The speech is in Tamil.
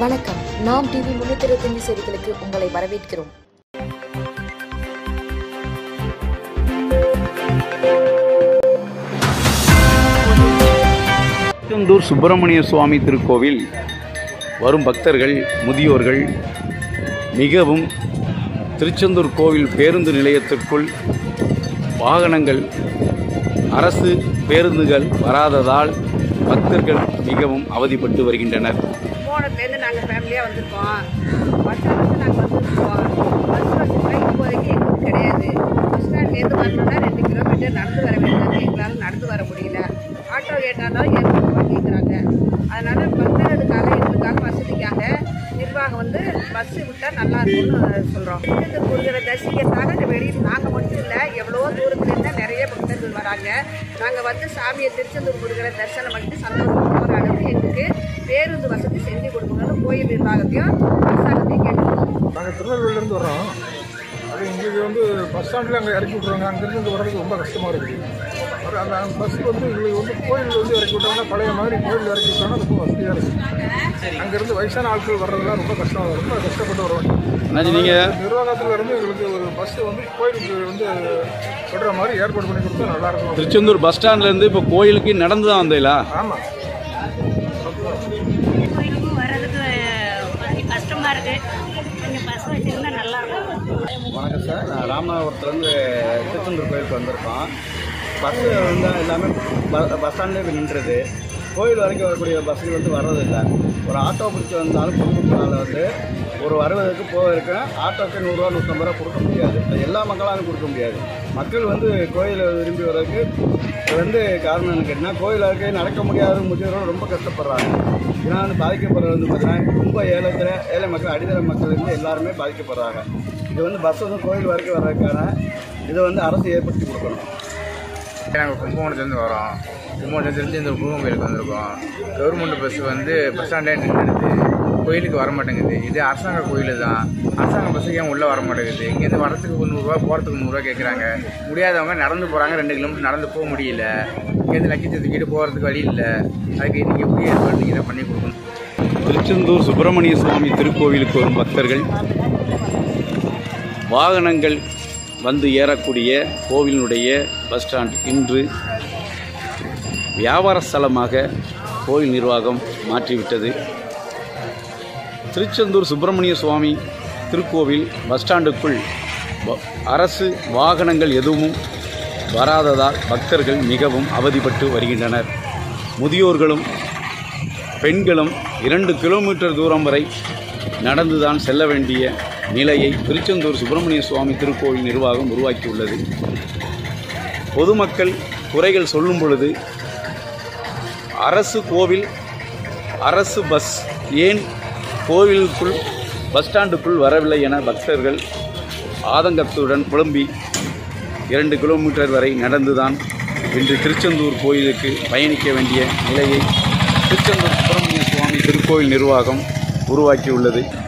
வணக்கம் நாம் டிவி முன்னூத்தி இருபத்தஞ்சு செய்திகளுக்கு உங்களை வரவேற்கிறோம் திருச்செந்தூர் சுப்பிரமணிய சுவாமி திருக்கோவில் வரும் பக்தர்கள் முதியோர்கள் மிகவும் திருச்செந்தூர் கோவில் பேருந்து நிலையத்திற்குள் வாகனங்கள் அரசு பேருந்துகள் வராததால் பக்தர்கள் மிகவும் அவதிப்பட்டு வருகின்றனர் கும்போணத்துலேருந்து நாங்கள் ஃபேமிலியாக வந்திருக்கோம் பஸ் வந்து நாங்கள் வந்திருக்கோம் பஸ் வசதிலாம் இப்போதைக்கு எங்களுக்கு கிடையாது பஸ் ஸ்டாண்ட்லேருந்து வரணும்னா ரெண்டு கிலோமீட்டர் நடந்து வர வேண்டியது எங்களால் நடந்து வர முடியல ஆட்டோ கேட்டாலும் ஏற்படுவா கேட்குறாங்க அதனால் பக்தர்களுக்காக எங்களுக்காக வசதிக்காக நிர்வாகம் வந்து பஸ் விட்டால் நல்லா இருக்கும்னு சொல்கிறோம் இந்த முருகரை தரிசிக்கிறதுக்காக வெளியில் நாங்கள் மட்டும் இல்லை எவ்வளோ தூரத்துலேருந்து நிறைய பக்தர்கள் வராங்க நாங்கள் வந்து சாமியை திருச்செந்தூர் முருகரை தரிசனம் பண்ணிட்டு சந்தோஷம் போகிற அளவுக்கு எங்களுக்கு பேருந்து வசதி செஞ்சு கொடுக்கணும்னு கோயில் நிர்வாகத்தையும் அரசாங்கத்தையும் கேட்டுக்கணும் நாங்கள் திருநெல்வேலியிலேருந்து வர்றோம் அது எங்களுக்கு வந்து பஸ் ஸ்டாண்டில் அங்கே இறக்கி விட்ருவாங்க அங்கேருந்து இங்கே வர்றதுக்கு ரொம்ப கஷ்டமாக இருக்குது அது அந்த பஸ் வந்து எங்களுக்கு வந்து கோயிலில் வந்து இறக்கி விட்டாங்கன்னா பழைய மாதிரி கோயிலில் இறக்கி விட்டாங்கன்னா ரொம்ப வசதியாக இருக்குது அங்கேருந்து வயசான ஆட்கள் வர்றதுலாம் ரொம்ப கஷ்டம் ரொம்ப கஷ்டப்பட்டு வருவாங்க அண்ணாச்சி நீங்கள் நிர்வாகத்தில் இருந்து எங்களுக்கு ஒரு பஸ் வந்து கோயிலுக்கு வந்து விடுற மாதிரி ஏற்பாடு பண்ணி கொடுத்தா நல்லாயிருக்கும் திருச்செந்தூர் பஸ் ஸ்டாண்ட்லேருந்து இப்போ கோயிலுக்கு நடந்து தான் வந்தீங்களா ஆமாம் கோயிலுக்கும் வர்றதுக்கு கொஞ்சம் கஷ்டமாக இருக்குது கொஞ்சம் பஸ் வச்சுருந்தா நல்லாயிருக்கும் வணக்கம் சார் நான் ராமநாதபுரத்துலேருந்து திருச்செந்தூர் கோயிலுக்கு வந்திருக்கோம் பஸ்ஸு வந்து எல்லாமே ப பஸ் ஸ்டாண்ட்லேயே நின்றுது கோயில் வரைக்கும் வரக்கூடிய பஸ்ஸுகள் வந்து வர்றதில்லை ஒரு ஆட்டோ பிடிச்சி வந்தாலும் பொதுமக்களால் வந்து ஒரு வருவதற்கு போவதற்கு ஆட்டோக்கு நூறுரூவா நூற்றம்பது ரூபா கொடுக்க முடியாது அது எல்லா மக்களாலும் கொடுக்க முடியாது மக்கள் வந்து கோயிலை விரும்பி வர்றதுக்கு இது வந்து காரணம் என்ன கேட்டிங்கன்னா கோயில் வரைக்கும் நடக்க முடியாத முதியோர்கள் ரொம்ப கஷ்டப்படுறாங்க இதனால் வந்து பாதிக்கப்படுறது வந்து பார்த்தீங்கன்னா ரொம்ப ஏலத்தில் ஏழை மக்கள் அடித்தர மக்கள் வந்து எல்லாருமே பாதிக்கப்படுறாங்க இது வந்து பஸ் வந்து கோயில் வரைக்கும் வர்றதுக்கான இதை வந்து அரசு ஏற்படுத்தி கொடுக்கணும் நாங்கள் கும்பகோணத்துலேருந்து வரோம் கும்பகோணத்துலேருந்து இந்த முருகன் கோயிலுக்கு வந்திருக்கோம் கவர்மெண்ட் பஸ் வந்து பஸ் ஸ்டாண்டே நின்றுடுது கோயிலுக்கு வர மாட்டேங்குது இது அரசாங்க கோயில் தான் அரசாங்க பஸ்ஸுக்கு ஏன் உள்ளே வர மாட்டேங்குது இங்கேருந்து வரத்துக்கு ஒரு நூறுரூவா போகிறதுக்கு நூறுரூவா கேட்குறாங்க முடியாதவங்க நடந்து போகிறாங்க ரெண்டு கிலோமீட்டர் நடந்து போக முடியல இங்கேருந்து லக்கி தூக்கிட்டு போகிறதுக்கு வழி இல்லை அதுக்கு நீங்கள் எப்படி ஏற்பாடு நீங்கள் தான் பண்ணி கொடுக்கணும் திருச்செந்தூர் சுப்பிரமணிய சுவாமி திருக்கோவிலுக்கு வரும் பக்தர்கள் வாகனங்கள் வந்து ஏறக்கூடிய கோவிலினுடைய பஸ் ஸ்டாண்ட் இன்று வியாபார ஸ்தலமாக கோயில் நிர்வாகம் மாற்றிவிட்டது திருச்செந்தூர் சுப்பிரமணிய சுவாமி திருக்கோவில் பஸ் ஸ்டாண்டுக்குள் வ- அரசு வாகனங்கள் எதுவும் வராததால் பக்தர்கள் மிகவும் அவதிப்பட்டு வருகின்றனர் முதியோர்களும் பெண்களும் இரண்டு கிலோமீட்டர் தூரம் வரை நடந்துதான் செல்ல வேண்டிய நிலையை திருச்செந்தூர் சுப்பிரமணிய சுவாமி திருக்கோவில் நிர்வாகம் உருவாக்கியுள்ளது பொதுமக்கள் குறைகள் சொல்லும் பொழுது அரசு கோவில் அரசு பஸ் ஏன் கோவிலுக்குள் பஸ் ஸ்டாண்டுக்குள் வரவில்லை என பக்தர்கள் ஆதங்கத்துடன் புலம்பி இரண்டு கிலோமீட்டர் வரை நடந்துதான் இன்று திருச்செந்தூர் கோயிலுக்கு பயணிக்க வேண்டிய நிலையை திருச்செந்தூர் சுப்பிரமணிய சுவாமி திருக்கோயில் நிர்வாகம் உருவாக்கியுள்ளது